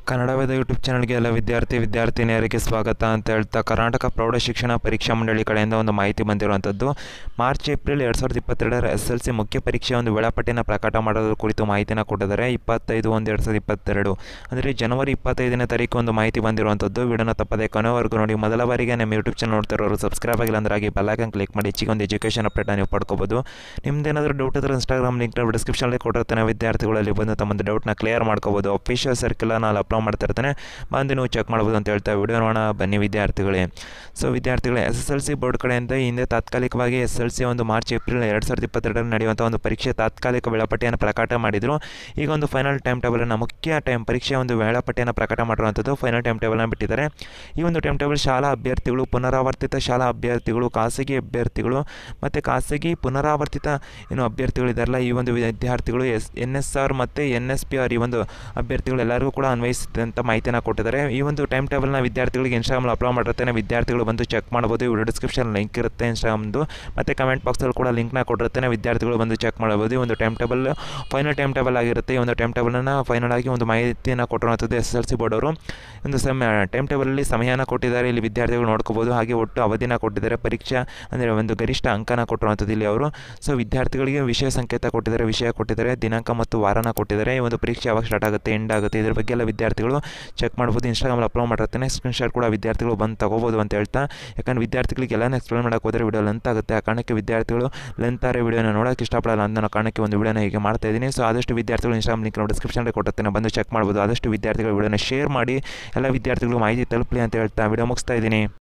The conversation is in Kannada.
ಕನ್ನಡ ವೇದ ಯೂಟ್ಯೂಬ್ ಚಾನಲ್ಗೆ ಎಲ್ಲ ವಿದ್ಯಾರ್ಥಿ ವಿದ್ಯಾರ್ಥಿನಿಯರಿಗೆ ಸ್ವಾಗತ ಅಂತ ಹೇಳ್ತಾ ಕರ್ನಾಟಕ ಪ್ರೌಢ ಶಿಕ್ಷಣ ಪರೀಕ್ಷಾ ಮಂಡಳಿ ಕಡೆಯಿಂದ ಒಂದು ಮಾಹಿತಿ ಬಂದಿರುವಂಥದ್ದು ಮಾರ್ಚ್ ಏಪ್ರಿಲ್ ಎರಡು ಸಾವಿರದ ಇಪ್ಪತ್ತೆರಡರ ಎಸ್ ಎಲ್ ಸಿ ಮುಖ್ಯ ಪರೀಕ್ಷೆಯ ಒಂದು ವೇಳಾಪಟ್ಟಿನ ಪ್ರಕಟ ಮಾಡೋದ್ರ ಕುರಿತು ಮಾಹಿತಿನ ಕೊಟ್ಟಿದ್ದಾರೆ ಇಪ್ಪತ್ತೈದು ಒಂದು ಎರಡು ಸಾವಿರದ ಇಪ್ಪತ್ತೆರಡು ಅಂದರೆ ಜನವರಿ ಇಪ್ಪತ್ತೈದನೇ ತಾರೀಕು ಒಂದು ಮಾಹಿತಿ ಬಂದಿರುವಂಥದ್ದು ವಿಡಿಯೋನ ತಪ್ಪದೆ ಕೊನೆವರೆಗೂ ನೋಡಿ ಮೊದಲ ಬಾರಿಗೆ ನಮ್ಮ ಯೂಟ್ಯೂಬ್ ಚಾನಲ್ ನೋಡ್ತಿರೋರು ಸಬ್ಸ್ಕ್ರೈಬ್ ಆಗಿಲ್ಲ ಅಂದ್ರೆ ಆಗಿ ಬೆಲ್ಲೈಕನ್ ಕ್ಲಿಕ್ ಮಾಡಿ ಹೆಚ್ಚಿಗೆ ಒಂದು ಎಜುಕೇಷನ್ ಅಪ್ಡೇಟ್ನ ನೀವು ಪಡ್ಕೋಬೋದು ನಿಮ್ದೇನಾದರೂ ಡೌಟ್ ಇದ್ರೆ ಇನ್ಸ್ಟಾಗ್ರಾಮ್ ಲಿಂಕ್ನ ಡಿಸ್ಕ್ರಿಪ್ಷನಲ್ಲಿ ಕೊಟ್ಟಿರ್ತಾನೆ ವಿದ್ಯಾರ್ಥಿಗಳಲ್ಲಿ ಬಂದು ತಮ್ಮದು ಡೌಟ್ನ ಕ್ಲಿಯರ್ ಮಾಡ್ಕೋಬೋದು ಅಫಿಷಿಯಲ್ ಸರ್ಕಿಲ್ ನಾನು ಅಪ್ಲೋಡ್ ಮಾಡ್ತಾ ಇರ್ತಾನೆ ಬಂದು ನೀವು ಚೆಕ್ ಮಾಡ್ಬೋದು ಅಂತ ಹೇಳ್ತಾ ವಿಡಿಯೋ ನೋಡೋಣ ಬನ್ನಿ ವಿದ್ಯಾರ್ಥಿಗಳೇ ಸೊ ವಿದ್ಯಾರ್ಥಿಗಳೇ S S L C board ಕಡೆಯಿಂದ ಈ ಹಿಂದೆ ತಾತ್ಕಾಲಿಕವಾಗಿ ಎಸ್ ಎಲ್ ಸಿ ಒಂದು ಮಾರ್ಚ್ ಏಪ್ರಿಲ್ ಎರಡು ಸಾವಿರದ ಇಪ್ಪತ್ತೆರಡರಲ್ಲಿ ನಡೆಯುವಂಥ ಒಂದು ಪರೀಕ್ಷೆ ತಾತ್ಕಾಲಿಕ ವೇಳಾಪಟ್ಟಿಯನ್ನು ಪ್ರಕಟ ಮಾಡಿದರು ಈಗ ಒಂದು ಫೈನಲ್ ಟೈಮ್ ಟೇಬಲನ್ನು ಮುಖ್ಯ ಟೈಮ್ ಪರೀಕ್ಷೆಯ ಒಂದು ವೇಳಾಪಟ್ಟಿಯನ್ನು ಪ್ರಕಟ ಮಾಡಿರುವಂಥದ್ದು ಫೈನಲ್ ಟೈಮ್ ಟೇಬಲ್ನ ಬಿಟ್ಟಿದ್ದಾರೆ ಈ ಒಂದು ಟೈಮ್ ಟೇಬಲ್ ಶಾಲಾ ಅಭ್ಯರ್ಥಿಗಳು ಪುನರಾವರ್ತಿತ ಶಾಲಾ ಅಭ್ಯರ್ಥಿಗಳು ಖಾಸಗಿ ಅಭ್ಯರ್ಥಿಗಳು ಮತ್ತು ಖಾಸಗಿ ಪುನರಾವರ್ತಿತ ಏನು ಅಭ್ಯರ್ಥಿಗಳಿದಾರಲ್ಲ ಈ ಒಂದು ವಿದ್ಯಾರ್ಥಿಗಳು ಎಸ್ ಎನ್ ಎಸ್ ಆರ್ ಮತ್ತು ಎನ್ ಎಸ್ ಪಿ ಆರ್ ಈ ಒಂದು ಅಭ್ಯರ್ಥಿಗಳು ಎಲ್ಲರಿಗೂ ಕೂಡ ಅನ್ವಯಿಸುತ್ತೆ ಅಂತ ಮಾಹಿತಿಯನ್ನು ಕೊಟ್ಟಿದ್ದಾರೆ ಈ ಒಂದು ಟೈಮ್ ಟೇಬಲ್ನ ವಿದ್ಯಾರ್ಥಿಗಳಿಗೆ ಇನ್ಸ್ಟಾಗ್ರಾಮ್ ಅಪ್ಲೋಡ್ ಮಾಡಿರ್ತೇನೆ ವಿದ್ಯಾರ್ಥಿಗಳು ಬಂದು ಚೆಕ್ ಮಾಡ್ಬೋದು ವಿಡಿಯೋ ಡಿಸ್ಕ್ರಿಪ್ಷನ್ ಲಿಂಕ್ ಇರುತ್ತೆ ಇನ್ಸ್ಟಾಗ್ರಾಮ್ದು ಮತ್ತು ಕಮೆಂಟ್ ಬಾಕ್ಸಲ್ಲಿ ಕೂಡ ಲಿಂಕ್ನ ಕೊಟ್ಟಿರ್ತೇನೆ ವಿದ್ಯಾರ್ಥಿಗಳು ಬಂದು ಚೆಕ್ ಮಾಡ್ಬೋದು ಈ ಒಂದು time table final time table ಆಗಿರುತ್ತೆ ಈ ಒಂದು ಟೈಮ್ ಟೇಬಲನ್ನು ಫೈನಲ್ ಆಗಿ ಒಂದು ಮಾಹಿತಿಯನ್ನು ಕೊಟ್ಟಿರುವಂಥದ್ದು ಎಸ್ ಎಲ್ ಸಿ ಬೋರ್ಡ್ ಅವರು ಒಂದು ಸಮಯ ಟೈಮ್ ಟೇಬಲಲ್ಲಿ ಸಮಯನ ಕೊಟ್ಟಿದ್ದಾರೆ ಇಲ್ಲಿ ವಿದ್ಯಾರ್ಥಿಗಳು ನೋಡ್ಕೋಬೋದು ಹಾಗೆ ಒಟ್ಟು ಅವಧಿನ ಕೊಟ್ಟಿದ್ದಾರೆ ಪರೀಕ್ಷಾ ಅಂದರೆ ಒಂದು ಗರಿಷ್ಠ ಅಂಕನ ಕೊಟ್ಟಿರುವಂಥದ್ದು ಇಲ್ಲಿ ಅವರು ಸೊ ವಿದ್ಯಾರ್ಥಿಗಳಿಗೆ ವಿಷಯ ಸಂಕೇತ ಕೊಟ್ಟಿದ್ದಾರೆ ವಿಷಯ ಕೊಟ್ಟಿದ್ದಾರೆ ದಿನಾಂಕ ಮತ್ತು ವಾರನ ಕೊಟ್ಟಿದ್ದಾರೆ ಈ ಒಂದು ಪರೀಕ್ಷೆ ಯಾವಾಗ ಸ್ಟಾರ್ಟ್ ಆಗುತ್ತೆ ಎಂಡ್ ಆಗುತ್ತೆ ಇದ್ರ ಬಗ್ಗೆ ಎಲ್ಲ ವಿದ್ಯಾರ್ಥಿಗಳು ಚೆಕ್ ಮಾಡ್ಬೋದು ಇನ್ಸ್ಟಾಗ್ರಾಮಲ್ಲಿ ಅಪ್ಲೋಡ್ ಮಾಡಿರ್ತಾನೆ ಸ್ಕ್ರೀನ್ಶಾಟ್ ಕೂಡ ವಿದ್ಯಾರ್ಥಿಗಳು ಬಂದು ತಗೋಬೋದು ಅಂತ ಹೇಳ್ತಾ ಯಾಕಂದ್ರೆ ವಿದ್ಯಾರ್ಥಿಗಳಿಗೆ ಎಲ್ಲನೂ ಎಕ್ಸ್ಪ್ಲೇನ್ ಮಾಡೋಕೆ ಹೋದರೆ ವಿಡಿಯೋ ಲೆಂತ್ ಆಗುತ್ತೆ ಆ ಕಾರಣಕ್ಕೆ ವಿದ್ಯಾರ್ಥಿಗಳು ಲೆಂತ್ ಆರೆ ವಿಡಿಯೋನ ನೋಡೋಕೆ ಇಷ್ಟಪಡಲ್ಲ ಅನ್ನೋ ಕಾರಣಕ್ಕೆ ಒಂದು ವಿಡಿಯೋನ ಹೀಗೆ ಮಾಡ್ತಾ ಇದ್ದೀನಿ ಸೊ ಆದಷ್ಟು ವಿದ್ಯಾರ್ಥಿಗಳು ಇನ್ಸ್ಟಾಗ್ರಾಮ್ ಲಿಂಕ್ ಡಿಸ್ಕ್ರಿಪ್ಷನ್ಗೆ ಕೊಟ್ಟಿರ್ತೇನೆ ಬಂದು ಚೆಕ್ ಮಾಡ್ಬೋದು ಆದಷ್ಟು ವಿದ್ಯಾರ್ಥಿಗಳು ವಿಡಿಯೋನ ಶೇರ್ ಮಾಡಿ ಎಲ್ಲ ವಿದ್ಯಾರ್ಥಿಗಳು ಮಾಹಿತಿ ತಲುಪಲಿ ಅಂತ ಹೇಳ್ತಾ ವಿಡಿಯೋ ಮುಗಿಸ್ತಾ ಇದ್ದೀನಿ